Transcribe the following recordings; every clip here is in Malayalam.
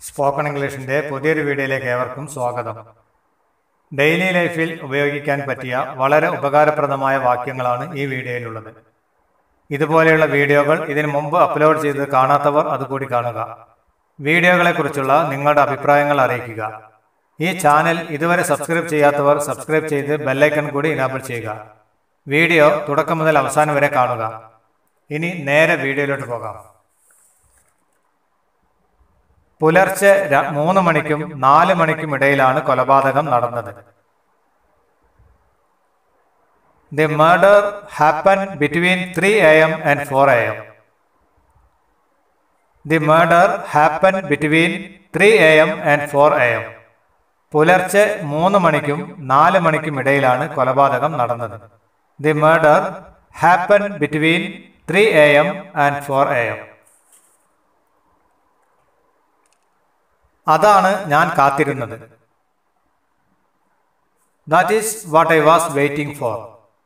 സ്പോക്കൺ ഇംഗ്ലീഷിന്റെ പുതിയൊരു വീഡിയോയിലേക്ക് ഏവർക്കും സ്വാഗതം ഡെയിലി ലൈഫിൽ ഉപയോഗിക്കാൻ പറ്റിയ വളരെ ഉപകാരപ്രദമായ വാക്യങ്ങളാണ് ഈ വീഡിയോയിലുള്ളത് ഇതുപോലെയുള്ള വീഡിയോകൾ ഇതിനു മുമ്പ് അപ്ലോഡ് ചെയ്ത് കാണാത്തവർ അതുകൂടി കാണുക വീഡിയോകളെക്കുറിച്ചുള്ള നിങ്ങളുടെ അഭിപ്രായങ്ങൾ അറിയിക്കുക ഈ ചാനൽ ഇതുവരെ സബ്സ്ക്രൈബ് ചെയ്യാത്തവർ സബ്സ്ക്രൈബ് ചെയ്ത് ബെല്ലൈക്കൺ കൂടി ഇനാബിൾ ചെയ്യുക വീഡിയോ തുടക്കം മുതൽ അവസാനം വരെ കാണുക ഇനി നേരെ വീഡിയോയിലോട്ട് പോകാം പുലർച്ചെ ര- മൂന്ന് മണിക്കും നാല് മണിക്കും ഇടയിലാണ് കൊലപാതകം നടന്നത് the murder happen between three A M and four A M the murder happen between three A M and four A M പുലർച്ചെ മൂന്ന് മണിക്കും നാല് മണിക്കും ഇടയിലാണ് കൊലപാതകം നടന്നത് the murder happen between three A M and four A M അതാണ് ഞാൻ കാത്തിരുന്നത് that is what I was waiting for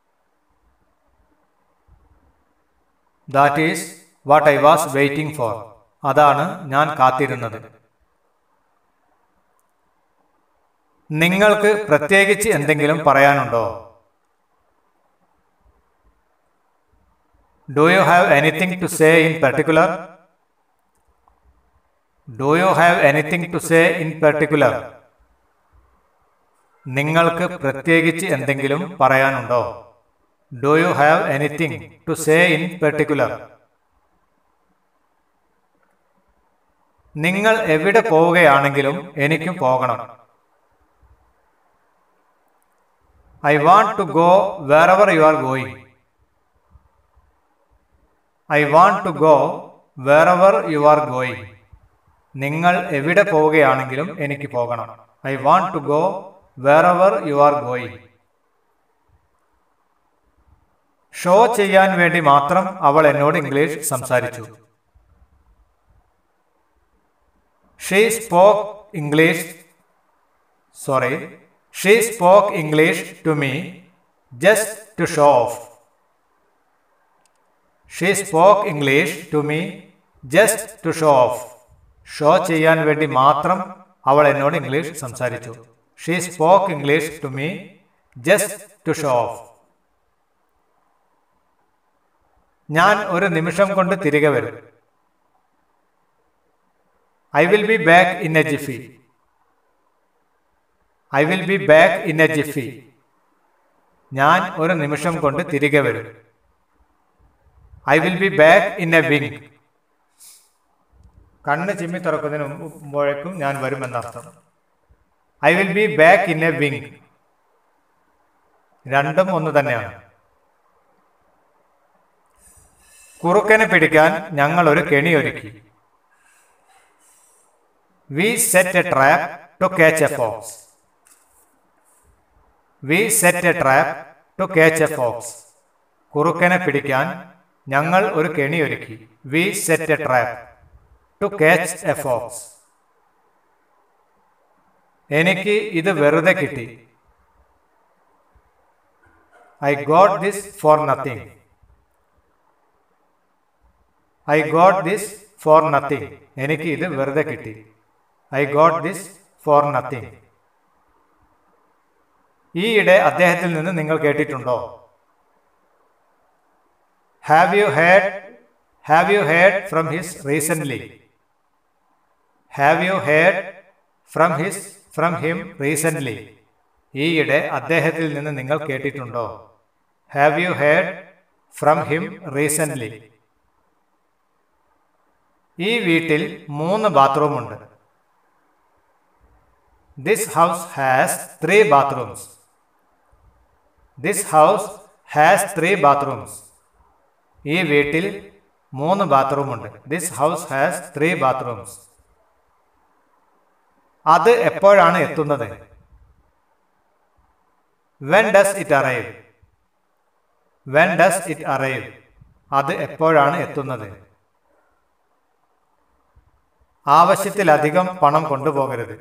that is what I was waiting for അതാണ് ഞാൻ കാത്തിരുന്നത് നിങ്ങൾക്ക് പ്രത്യേകിച്ച് എന്തെങ്കിലും പറയാനുണ്ടോ do you have anything to say in particular do you have anything to say in particular നിങ്ങൾക്ക് പ്രത്യേകിച്ച് എന്തെങ്കിലും പറയാനുണ്ടോ do you have anything to say in particular നിങ്ങൾ എവിടെ പോവുകയാണെങ്കിലും എനിക്കും പോകണം I want to go where ever you are going I want to go where ever you are going നിങ്ങൾ എവിടെ പോവുകയാണെങ്കിലും എനിക്ക് പോകണം I want to go where ever you are going show ചെയ്യാൻ വേണ്ടി മാത്രം അവൾ എന്നോട് ഇംഗ്ലീഷ് സംസാരിച്ചു she spoke English sorry she spoke English to me just to show off she spoke English to me just to show off show ചെയ്യാൻ വേണ്ടി മാത്രം അവൾ എന്നോട് ഇംഗ്ലീഷ് സംസാരിച്ചു she spoke English to me just to show off ഞാൻ ഒരു നിമിഷം കൊണ്ട് തിരികെ വരും I will be back in a jiffy I will be back in a jiffy ഞാൻ ഒരു നിമിഷം കൊണ്ട് തിരികെ വരും I will be back in a wink കണ്ണ് ചിമ്മി തുറക്കുന്നതിന് മുമ്പോഴേക്കും ഞാൻ വരുമെന്നർത്ഥം I will be back in a wink രണ്ടും ഒന്ന് തന്നെയാണ് കുറുക്കനെ പിടിക്കാൻ ഞങ്ങൾ ഒരു കെണി ഒരുക്കി we set a trap to catch a fox we set a trap to catch a fox കുറുക്കനെ പിടിക്കാൻ ഞങ്ങൾ ഒരു കെണി ഒരുക്കി we set a trap to catch a fox എനിക്ക് ഇത് വെറുതെ കിട്ടി I got this for nothing I got this for nothing എനിക്ക് ഇത് വെറുതെ കിട്ടി I got this for nothing ഈയിടെ അദ്ദേഹത്തിൽ നിന്ന് നിങ്ങൾ കേട്ടിട്ടുണ്ടോ have you heard have you heard from his recent have you heard from his from him recent ഈയിടെ അദ്ദേഹത്തിൽ നിന്ന് നിങ്ങൾ കേട്ടിട്ടുണ്ടോ have you heard from him recent ഈ വീട്ടിൽ മൂന്ന് ബാത്റൂം ഉണ്ട് this house has three bathrooms this house has three bathrooms ഈ വീട്ടിൽ മൂന്ന് ബാത്റൂം ഉണ്ട് this house has three bathrooms അത് എപ്പോഴാണ് എത്തുന്നത് when does it arrive when does it arrive അത് എപ്പോഴാണ് എത്തുന്നത് ആവശ്യത്തിലധികം പണം കൊണ്ടുപോകരുത്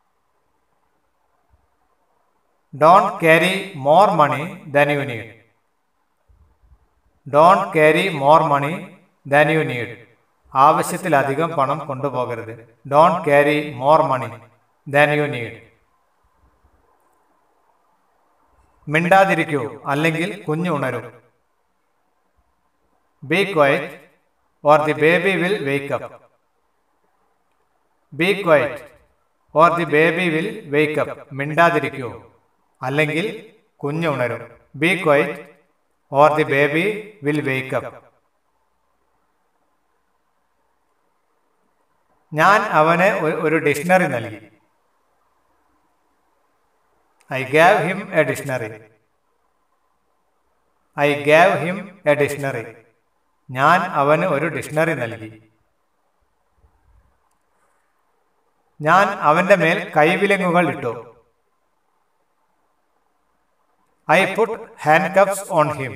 don't carry more money than you need don't carry more money than you need ആവശ്യത്തിലധികം പണം കൊണ്ടുപോകരുത് don't carry more money than you need മിണ്ടാതിരിക്കൂ അല്ലെങ്കിൽ കുഞ്ഞു ഉണരും be quiet or the baby will wake up be quiet or the baby will wake up മിണ്ടാതിരിക്കൂ അല്ലെങ്കിൽ കുഞ്ഞു ഉണരും be quiet or the baby will wake up ഞാൻ അവന് ഒ- ഒരു ഡിക്ഷണറി നൽകി I gave him a dictionary I gave him a dictionary ഞാൻ അവന് ഒരു ഡിക്ഷണറി നൽകി ഞാൻ അവന്റെ മേൽ കൈവിലങ്ങുകൾ ഇട്ടു I put handcuffs on him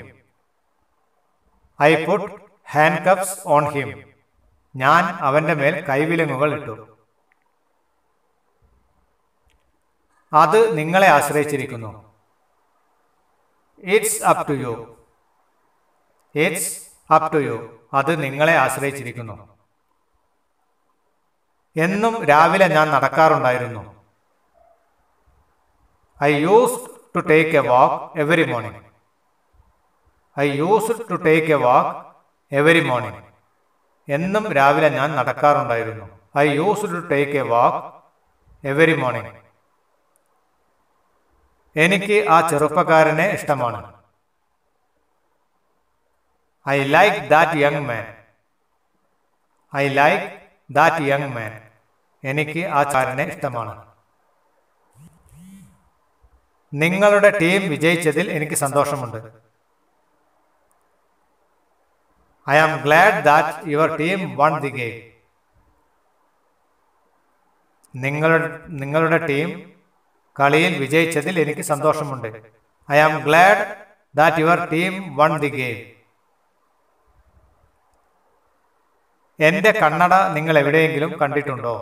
I put handcuffs on him ഞാൻ അവന്റെ മേൽ കൈവിലങ്ങുകൾ ഇട്ടു അത് നിങ്ങളെ ആശ്രയിച്ചിരിക്കുന്നു it's up to you it's up to you അത് നിങ്ങളെ ആശ്രയിച്ചിരിക്കുന്നു എന്നും രാവിലെ ഞാൻ നടക്കാറുണ്ടായിരുന്നു I used to take a walk every morning I used to take a walk every morning എന്നും രാവിലെ ഞാൻ നടക്കാറുണ്ടായിരുന്നു I used to take a walk every morning എനിക്ക് ആ ചെറുപ്പക്കാരനെ ഇഷ്ടമാണ് I like that young man I like that young man എനിക്ക് ആ ചാരനെ ഇഷ്ടമാണ് നിങ്ങളുടെ ടീം വിജയിച്ചതിൽ എനിക്ക് സന്തോഷമുണ്ട് I am glad that your team won the game നിങ്ങളുടെ നിങ്ങളുടെ ടീം കളിയിൽ വിജയിച്ചതിൽ എനിക്ക് സന്തോഷമുണ്ട് I am glad that your team won the game എന്റെ കണ്ണട നിങ്ങൾ എവിടെയെങ്കിലും കണ്ടിട്ടുണ്ടോ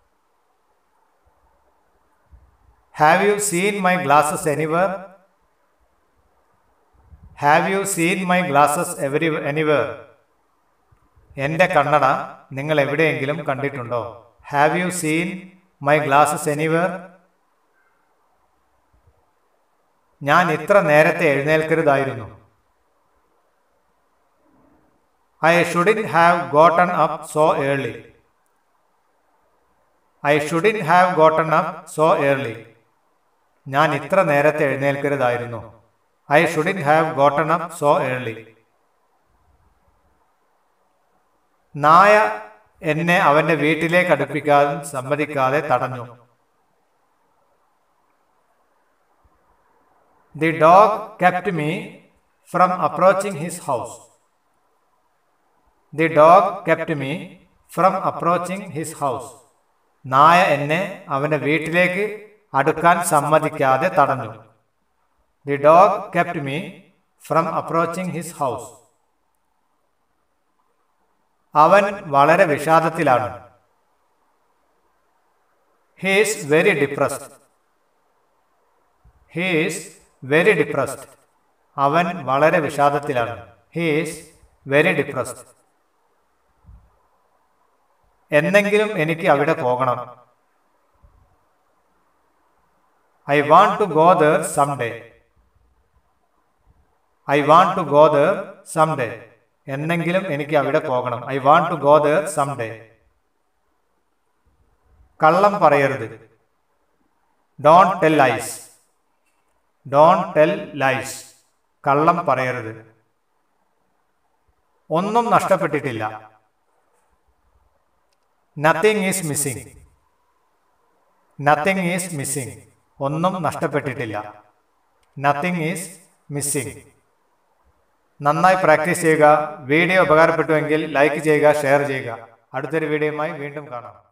have you seen my glasses anywhere have you seen my glasses every anywhere എന്റെ കണ്ണട നിങ്ങൾ എവിടെയെങ്കിലും കണ്ടിട്ടുണ്ടോ have you seen my glasses anywhere ഞാൻ ഇത്ര നേരത്തെ എഴുന്നേൽക്കരുതായിരുന്നു I shouldn't have gotten up so early I shouldn't have gotten up so early ഞാൻ ഇത്ര നേരത്തെ എഴുന്നേൽക്കരുതായിരുന്നു I shouldn't have gotten up so early നായ എന്നെ അവന്റെ വീട്ടിലേക്ക് അടുപ്പിക്കാൻ സമ്മതിക്കാതെ തടഞ്ഞു the dog kept me from approaching his house the dog kept me from approaching his house നായ എന്നെ അവന്റെ വീട്ടിലേക്ക് അടുക്കാൻ സമ്മതിക്കാതെ തടഞ്ഞു the dog kept me from approaching his house അവൻ വളരെ വിഷാദത്തിലാണ് he's very depressed he's very depressed അവൻ വളരെ വിഷാദത്തിലാണ് ഹീസ് വെരി ഡിപ്രസ്ഡ് എന്നെങ്കിലും എനിക്ക് അവിടെ പോകണം I want to go there some day I want to go there some day എന്നെങ്കിലും എനിക്ക് അവിടെ പോകണം I want to go there some day കള്ളം പറയരുത് don't tell lies don't tell lies കള്ളം പറയരുത് ഒന്നും നഷ്ടപ്പെട്ടിട്ടില്ല nothing is missing nothing is missing ഒന്നും നഷ്ടപ്പെട്ടിട്ടില്ല നത്തിങ് ഈസ് മിസ്സിംഗ് നന്നായി പ്രാക്ടീസ് ചെയ്യുക വീഡിയോ ഉപകാരപ്പെട്ടുവെങ്കിൽ ലൈക്ക് ചെയ്യുക ഷെയർ ചെയ്യുക അടുത്തൊരു വീഡിയോയുമായി വീണ്ടും കാണാം